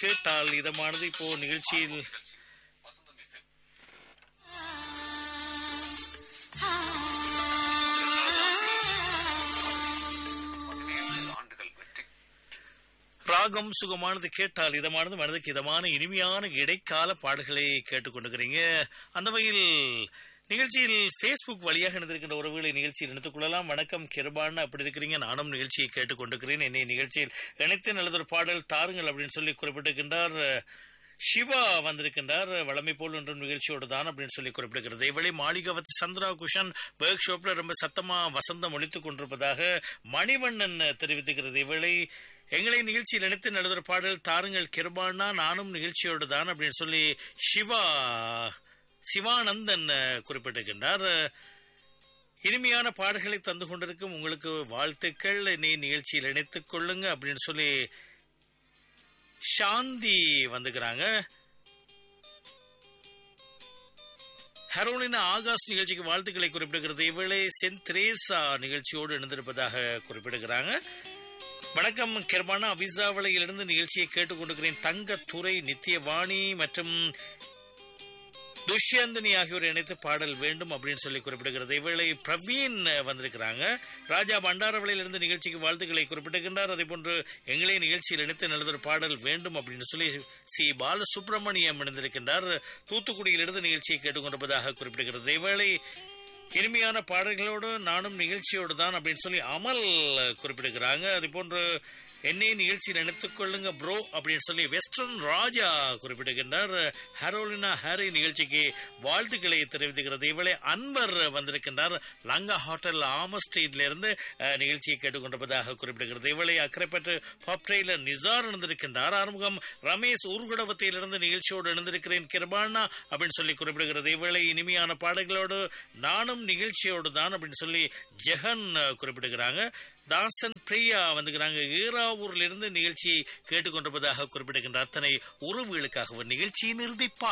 கேட்டால் இதமானது இப்போ நிகழ்ச்சியில் ஆண்டுகள் வெற்றி ராகம் சுகமானது கேட்டால் இதமானது மனதுக்கு இதமான இனிமையான இடைக்கால பாடல்களை கேட்டுக்கொண்டிருக்கிறீங்க அந்த வகையில் நிகழ்ச்சியில் ஃபேஸ்புக் வழியாக இணைந்திருக்கின்ற உறவுகளை நிகழ்ச்சியில் இணைத்துக் கொள்ளலாம் வணக்கம் கிருபான்னு அப்படி இருக்கிறீங்க நானும் நிகழ்ச்சியை கேட்டுக்கொண்டிருக்கிறேன் என்னை நிகழ்ச்சியில் இணைத்து நல்லதொரு பாடல் தாருங்கள் அப்படின்னு சொல்லி குறிப்பிட்டிருக்கின்றார் சிவா வந்திருக்கின்றார் வளமை போல் ஒன்றும் நிகழ்ச்சியோடு தான் அப்படின்னு சொல்லி குறிப்பிடுகிறது இவளை மாளிகவத் சந்திரா குஷன் ஒர்க் ஷாப்ல ரொம்ப சத்தமா வசந்தம் ஒழித்துக் கொண்டிருப்பதாக மணிவண்ணன் தெரிவித்துகிறது இவளை எங்களை நிகழ்ச்சியில் நினைத்து நல்லதொரு பாடல் தாருங்கள் கிருபானா நானும் நிகழ்ச்சியோடு தான் அப்படின்னு சொல்லி சிவா சிவானந்தன் அஹ், குறிப்பிட்டிருக்கின்றார் இனிமையான பாடல்களை தந்து கொண்டிருக்கும் உங்களுக்கு வாழ்த்துக்கள் நீ நிகழ்ச்சியில் இணைத்துக் கொள்ளுங்க அப்படின்னு சொல்லி சாந்தி வந்துக்கிறாங்க ஹரோலினா ஆகாஷ் நிகழ்ச்சிக்கு வாழ்த்துக்களை குறிப்பிடுகிறது இவளே சென்ட் திரேசா நிகழ்ச்சியோடு இணைந்திருப்பதாக குறிப்பிடுகிறாங்க வணக்கம் கிருபானா அவிசாவளையிலிருந்து நிகழ்ச்சியை கேட்டுக்கொண்டிருக்கிறேன் தங்கத்துறை நித்தியவாணி மற்றும் துஷ்யந்தினி ஆகியோர் இணைத்து பாடல் வேண்டும் அப்படின்னு சொல்லி குறிப்பிடுகிறது இவளை பிரவீன் வந்திருக்கிறாங்க ராஜா பண்டாரவளையிலிருந்து நிகழ்ச்சிக்கு வாழ்த்துக்களை குறிப்பிட்டிருக்கின்றார் அதே போன்று எங்களே நிகழ்ச்சியில் இணைத்து நல்லதொரு பாடல் வேண்டும் அப்படின்னு சொல்லி சி பாலசுப்ரமணியம் இணைந்திருக்கின்றார் தூத்துக்குடியிலிருந்து நிகழ்ச்சியை கேட்டுக்கொண்டிருப்பதாக குறிப்பிடுகிறது இவளை இனிமையான பாடல்களோடு நானும் நிகழ்ச்சியோடு தான் அப்படின்னு சொல்லி அமல் குறிப்பிடுகிறாங்க அதே போன்று என்னை நிகழ்ச்சியில் நினைத்துக் கொள்ளுங்க ப்ரோ அப்படின்னு சொல்லி வெஸ்டர்ன் ராஜா குறிப்பிடுகின்றார் ஹரோலினா ஹாரி நிகழ்ச்சிக்கு வாழ்த்துக்களை தெரிவித்துகிறது இவளை அன்பர் வந்திருக்கின்றார் லங்கா ஹோட்டல் ஆமர் ஸ்ட்ரீட்ல இருந்து அஹ், நிகழ்ச்சியை கேட்டுக்கொண்டிருப்பதாக குறிப்பிடுகிறது இவளை அக்கறைப்பட்டு பப்ரையில நிசார் இணைந்திருக்கின்றார் ஆறுமுகம் ரமேஷ் ஊர்குடவத்தையிலிருந்து நிகழ்ச்சியோடு இணைந்திருக்கிறேன் கிருபானா அப்படின்னு சொல்லி குறிப்பிடுகிறது இவளை இனிமையான பாடல்களோடு நானும் நிகழ்ச்சியோடு தான் அப்படின்னு சொல்லி ஜெகன் அஹ், குறிப்பிடுகிறாங்க தாசன் பிரியா வந்துக்கிறாங்க ஈராவூர்ல இருந்து நிகழ்ச்சியை கேட்டுக்கொண்டிருப்பதாக குறிப்பிடுகின்ற அத்தனை உறவுகளுக்காக ஒரு நிகழ்ச்சியின் இறுதி பாடல்